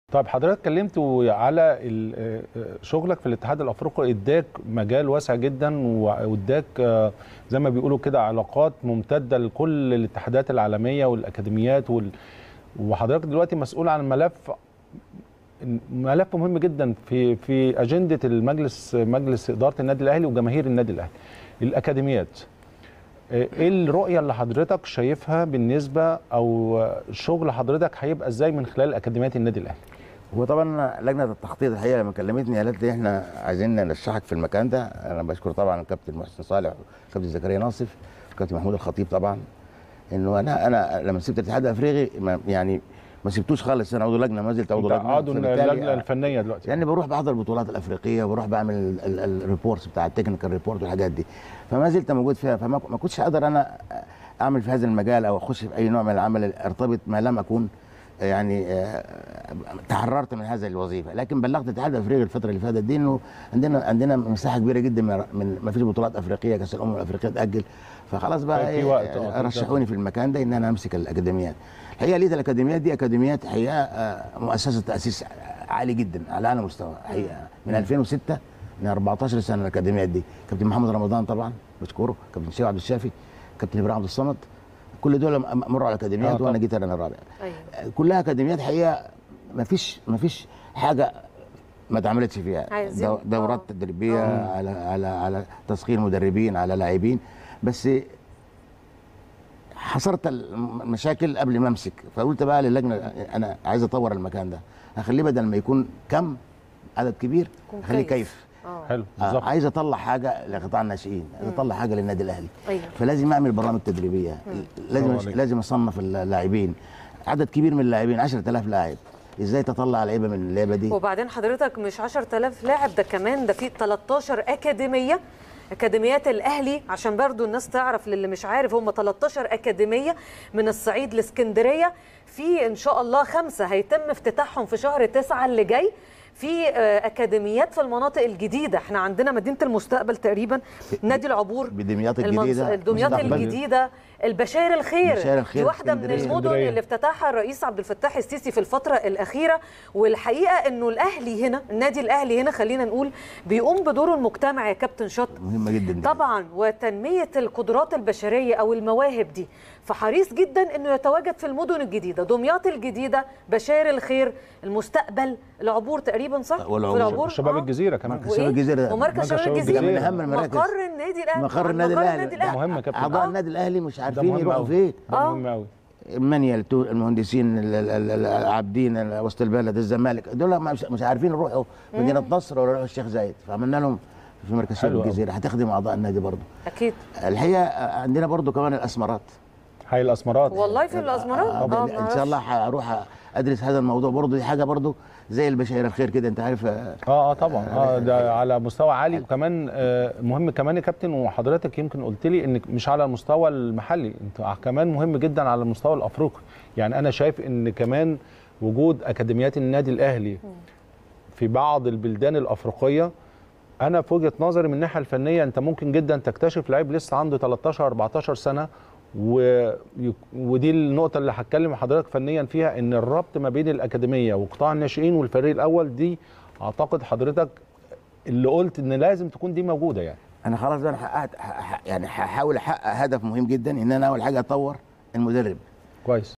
طيب حضرتك اتكلمت على ال- شغلك في الاتحاد الافريقي اداك مجال واسع جدا واداك آه، زي ما بيقولوا كده علاقات ممتده لكل الاتحادات العالميه والاكاديميات وال... وحضرتك دلوقتي مسؤول عن ملف ملف مهم جدا في في اجنده المجلس مجلس اداره النادي الاهلي وجماهير النادي الاهلي الاكاديميات ايه الرؤيه اللي حضرتك شايفها بالنسبه او شغل حضرتك هيبقى ازاي من خلال اكاديميات النادي الاهلي هو طبعا لجنه التخطيط الحقيقه لما كلمتني قالت لي احنا عايزين نرشحك في المكان ده انا بشكر طبعا الكابتن محسن صالح والكابتن زكريا ناصف والكابتن محمود الخطيب طبعا انه انا انا لما سبت الاتحاد الافريقي ما- يعني ما سبتوش خالص انا عضو لجنه ما زلت عضو انت لجنه عضو فبالتالي اللجنه الفنيه دلوقتي يعني بروح بحضر البطولات الافريقيه وبروح بعمل ال- ال- الريبورتس بتاع التكنيكال ريبورت والحاجات دي فما زلت موجود فيها فما ما كنتش اقدر انا اعمل في هذا المجال او اخش في اي نوع من العمل ارتبط ما لم اكون يعني آه، تحررت من هذه الوظيفه لكن بلغت الاتحاد الافريقي الفتره اللي فاتت دي انه عندنا عندنا مساحه كبيره جدا من- من ما فيش بطولات افريقيه كاس الامم الافريقيه تاجل فخلاص بقى في إيه، وقت، آه، في رشحوني في المكان ده ان انا امسك الاكاديميات الحقيقه لقيت الاكاديميات دي اكاديميات حقيقه آه، مؤسسه تاسيس عالي جدا على اعلى مستوى حقيقه من 2006 من 14 سنه الاكاديميات دي كابتن محمد رمضان طبعا بشكره كابتن شيخ عبد الشافي كابتن ابراهيم عبد الصمد كل دول مروا على آه، الاكاديميات طبعا. وانا جيت انا الرابع ايوه كلها اكاديميات حقيقه ما فيش ما فيش حاجه ما اتعملتش فيها عايزين- دو- دورات آه. تدريبيه آه. على على على تسخير مدربين على لاعبين بس حصرت المشاكل قبل ما امسك فقلت بقى للجنه انا عايز اطور المكان ده هخليه بدل ما يكون كم عدد كبير يكون اخليه كيف. كيف اه حلو آه بالظبط عايز اطلع حاجه لقطاع الناشئين عايز اطلع حاجه للنادي الاهلي ايوه فلازم اعمل برامج تدريبيه لازم برافو عليك. لازم اصنف اللاعبين عدد كبير من اللاعبين 10000 لاعب ازاي تطلع لعيبه من اللعبه دي وبعدين حضرتك مش 10000 لاعب ده كمان ده في 13 اكاديميه اكاديميات الاهلي عشان برضو الناس تعرف للي مش عارف هم 13 اكاديميه من الصعيد لاسكندريه في ان شاء الله خمسه هيتم افتتاحهم في شهر تسعة اللي جاي في آه، اكاديميات في المناطق الجديده احنا عندنا مدينه المستقبل تقريبا نادي العبور بدمياط المنص- الجديده دمياط مستقبل. الجديده البشاير الخير بشاير الخير دي واحده من اسكندرية. المدن اسكندرية. اللي افتتحها الرئيس عبد الفتاح السيسي في الفتره الاخيره والحقيقه انه الاهلي هنا النادي الاهلي هنا خلينا نقول بيقوم بدوره المجتمعي يا كابتن شط مهمه جدا دي. طبعا وتنميه القدرات البشريه او المواهب دي فحريص جدا انه يتواجد في المدن الجديده دمياط الجديده بشاير الخير المستقبل العبور تقريبا صح والعبور. في شباب آه. الجزيره كمان مركز وإيه؟ شباب الجزيره ده. ومركز مركز شباب شباب الجزيره الجزيرة. من اهم المراكز. مقر النادي الاهلي مقر النادي مقر الاهلي النادي الاهلي مهم يا كابتن. اعضاء آه. النادي الاهلي مش ده عارفين مهم يروحوا قوي فين ده آه. مهم قوي المانيال تو- المهندسين ال- ال- ال- العابدين ال- وسط البلد الزمالك دول مش مش عارفين يروحوا مدينه نصر ولا يروحوا الشيخ زايد فعملنا لهم في مركز شباب حلو أوي. الجزيره هتخدم اعضاء النادي برضه اكيد الحقيقه عندنا برضه كمان الاسمرات حي الاسمرات والله في الازمرات آه، اه ان شاء الله هروح ادرس هذا الموضوع برضه دي حاجه برضه زي البشاير الخير كده انت عارف آه، اه اه طبعا اه ده على مستوى عالي وكمان آه مهم كمان يا كابتن وحضرتك يمكن قلت لي انك مش على المستوى المحلي انت كمان مهم جدا على المستوى الافريقي يعني انا شايف ان كمان وجود اكاديميات النادي الاهلي في بعض البلدان الافريقيه انا في وجهه نظري من الناحيه الفنيه انت ممكن جدا تكتشف لعيب لسه عنده 13 14 سنه و... ودي النقطة اللي هتكلم حضرتك فنيا فيها ان الربط ما بين الأكاديمية وقطاع الناشئين والفريق الأول دي أعتقد حضرتك اللي قلت ان لازم تكون دي موجودة يعني انا خلاص بقى أنا حققت ح- ح- يعني هحاول احقق هدف مهم جدا ان انا اول حاجه اطور المدرب كويس